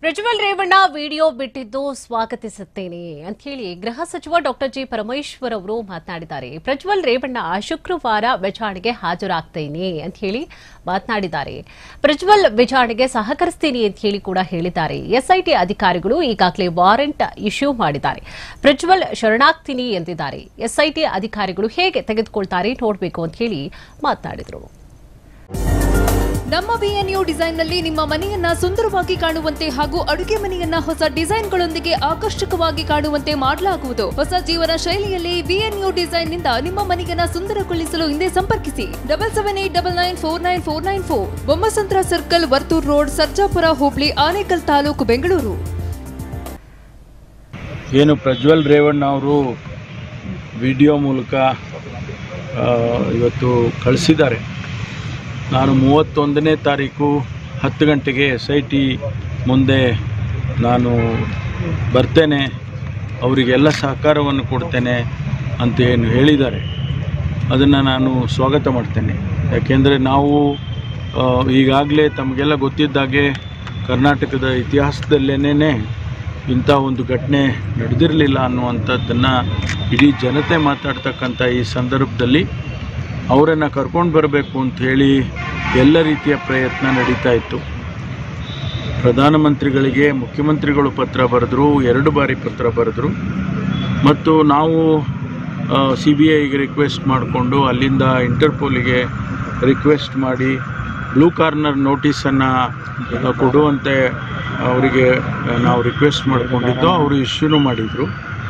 Prajwal Revanna video ಬಿಟ್ಟಿದ್ದು ಸ್ವಾಗತಿಸುತ್ತೇನೆ ಅಂತ ಹೇಳಿ ಗೃಹ ಸಚಿವ ಡಾಕ್ಟರ್ ಜಿ ಪರಮೇಶ್ವರ್ ಅವರು ಮಾತನಾಡಿದ್ದಾರೆ ಪ್ರಜ್ವಲ್ ರೇವಣ್ಣ ಶುಕ್ರವಾರ ವಿಚಾರಣೆಗೆ ಹಾಜರಾಗ್ತೇನೆ ಅಂತ ಹೇಳಿ ಮಾತನಾಡಿದ್ದಾರೆ ಪ್ರಜ್ವಲ್ ವಿಚಾರಣೆಗೆ ಸಹಕರಿಸ್ತೀನಿ ಅಂತ ಹೇಳಿ ಕೂಡ ಹೇಳಿದ್ದಾರೆ ಎಸ್ಐಟಿ ಅಧಿಕಾರಿಗಳು ಈಗಾಗಲೇ ವಾರೆಂಟ್ ಇಶ್ಯೂ ಮಾಡಿದ್ದಾರೆ ಪ್ರಜ್ವಲ್ ಶರಣಾಗ್ತೀನಿ ಎಂದಿದ್ದಾರೆ ಎಸ್ಐಟಿ ಅಧಿಕಾರಿಗಳು ಹೇಗೆ ತೆಗೆದುಕೊಳ್ತಾರೆ ನೋಡಬೇಕು ಅಂತ ಹೇಳಿ ಮಾತನಾಡಿದರು ನಮ್ಮ ಬಿಎನ್ಯು ಡಿಸೈನ್ನಲ್ಲಿ ನಿಮ್ಮ ಮನೆಯನ್ನ ಸುಂದರವಾಗಿ ಕಾಣುವಂತೆ ಹಾಗೂ ಅಡುಗೆ ಮನೆಯನ್ನ ಹೊಸ ಡಿಸೈನ್ಗಳೊಂದಿಗೆ ಆಕರ್ಷಕವಾಗಿ ಕಾಣುವಂತೆ ಮಾಡಲಾಗುವುದು ಹೊಸ ಜೀವನ ಶೈಲಿಯಲ್ಲಿ ಬಿಎನ್ಯು ಡಿಸೈನ್ನಿಂದ ನಿಮ್ಮ ಮನೆಯನ್ನ ಸುಂದರಗೊಳಿಸಲು ಹಿಂದೆ ಸಂಪರ್ಕಿಸಿ double seven eight double nine four nine four nine four Bommasandra circle Varthur road Sarjapura ಹೋಬಳಿ ಆನೇಕಲ್ ತಾಲೂಕು ಬೆಂಗಳೂರು ಏನು ಪ್ರಜ್ವಲ್ ರೇವಣ್ಣ ಅವರು ವಿಡಿಯೋ ಮೂಲಕ ಆ, ಇವತ್ತು ಕಳಿಸಿದ್ದಾರೆ ನಾನು ಮೂವತ್ತೊಂದನೇ ತಾರೀಕು ಹತ್ತು ಗಂಟೆಗೆ ಎಸ್ ಐ ಟಿ ಮುಂದೆ ನಾನು ಬರ್ತೇನೆ ಅವರಿಗೆಲ್ಲ ಸಹಕಾರವನ್ನು ಕೊಡ್ತೇನೆ ಅಂತ ಏನು ಹೇಳಿದ್ದಾರೆ ಅದನ್ನು ನಾನು ಸ್ವಾಗತ ಮಾಡ್ತೇನೆ ಯಾಕೆಂದರೆ ನಾವು ಈಗಾಗಲೇ ತಮಗೆಲ್ಲ ಗೊತ್ತಿದ್ದಾಗೆ ಕರ್ನಾಟಕದ ಇತಿಹಾಸದಲ್ಲೇನೇ ಇಂಥ ಒಂದು ಘಟನೆ ನಡೆದಿರಲಿಲ್ಲ ಅನ್ನುವಂಥದ್ದನ್ನು ಇಡೀ ಜನತೆ ಮಾತಾಡ್ತಕ್ಕಂಥ ಈ ಸಂದರ್ಭದಲ್ಲಿ ಅವರನ್ನು ಕರ್ಕೊಂಡು ಬರಬೇಕು ಅಂತ ಹೇಳಿ ಎಲ್ಲ ರೀತಿಯ ಪ್ರಯತ್ನ ನಡೀತಾ ಇತ್ತು ಪ್ರಧಾನಮಂತ್ರಿಗಳಿಗೆ ಮುಖ್ಯಮಂತ್ರಿಗಳು ಪತ್ರ ಬರೆದ್ರು ಎರಡು ಬಾರಿ ಪತ್ರ ಬರೆದ್ರು ಮತ್ತು ನಾವು ಸಿ ಬಿ ಐಗೆ ರಿಕ್ವೆಸ್ಟ್ ಮಾಡಿಕೊಂಡು ಅಲ್ಲಿಂದ ಇಂಟರ್ಪೋಲಿಗೆ ರಿಕ್ವೆಸ್ಟ್ ಮಾಡಿ ಬ್ಲೂ ಕಾರ್ನರ್ ನೋಟಿಸನ್ನು ಕೊಡುವಂತೆ ಅವರಿಗೆ ನಾವು ರಿಕ್ವೆಸ್ಟ್ ಮಾಡಿಕೊಂಡಿದ್ದು ಅವರು ಇಶ್ಯೂನು ಮಾಡಿದರು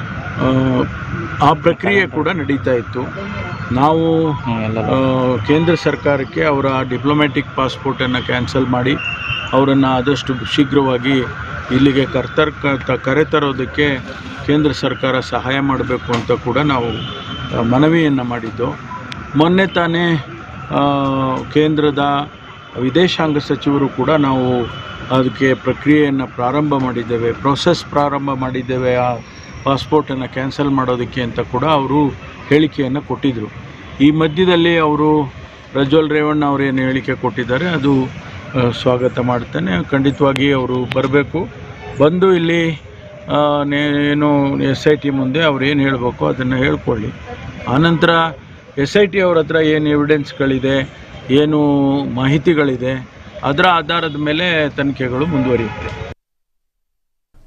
ಆ ಪ್ರಕ್ರಿಯೆ ಕೂಡ ನಡೀತಾ ಇತ್ತು ನಾವು ಆ, ಕೇಂದ್ರ ಸರ್ಕಾರಕ್ಕೆ ಅವರ ಡಿಪ್ಲೊಮ್ಯಾಟಿಕ್ ಪಾಸ್ಪೋರ್ಟನ್ನು ಕ್ಯಾನ್ಸಲ್ ಮಾಡಿ ಅವರನ್ನು ಆದಷ್ಟು ಶೀಘ್ರವಾಗಿ ಇಲ್ಲಿಗೆ ಕರ್ತರ್ಕ ತ ಕರೆತರೋದಕ್ಕೆ ಕೇಂದ್ರ ಸರ್ಕಾರ ಸಹಾಯ ಮಾಡಬೇಕು ಅಂತ ಕೂಡ ನಾವು ಆ, ಮನವಿಯನ್ನು ಮಾಡಿದ್ದು ಮೊನ್ನೆ ತಾನೇ ಆ, ಕೇಂದ್ರದ ವಿದೇಶಾಂಗ ಸಚಿವರು ಕೂಡ ನಾವು ಅದಕ್ಕೆ ಪ್ರಕ್ರಿಯೆಯನ್ನು ಪ್ರಾರಂಭ ಮಾಡಿದ್ದೇವೆ ಪ್ರೋಸೆಸ್ ಪ್ರಾರಂಭ ಮಾಡಿದ್ದೇವೆ ಆ ಪಾಸ್ಪೋರ್ಟನ್ನು ಕ್ಯಾನ್ಸಲ್ ಮಾಡೋದಕ್ಕೆ ಅಂತ ಕೂಡ ಅವರು ಹೇಳಿಕೆಯನ್ನು ಕೊಟ್ಟಿದ್ದರು ಈ ಮಧ್ಯದಲ್ಲಿ ಅವರು ಪ್ರಜ್ವಲ್ ರೇವಣ್ಣ ಅವರು ಏನು ಹೇಳಿಕೆ ಕೊಟ್ಟಿದ್ದಾರೆ ಅದು ಆ, ಸ್ವಾಗತ ಮಾಡ್ತೇನೆ ಖಂಡಿತವಾಗಿ ಅವರು ಬರಬೇಕು ಬಂದು ಇಲ್ಲಿ ಆ, ನೇ- ಏನು ಎಸ್ ಐ ಟಿ ಮುಂದೆ ಅವ್ರು ಏನು ಹೇಳಬೇಕು ಅದನ್ನು ಹೇಳ್ಕೊಳ್ಳಿ ಆನಂತರ ಎಸ್ ಐ ಟಿ ಅವ್ರ ಹತ್ರ ಏನು ಎವಿಡೆನ್ಸ್ಗಳಿದೆ ಏನು ಮಾಹಿತಿಗಳಿದೆ ಅದರ ಆಧಾರದ ಮೇಲೆ ತನಿಖೆಗಳು ಮುಂದುವರಿಯುತ್ತೆ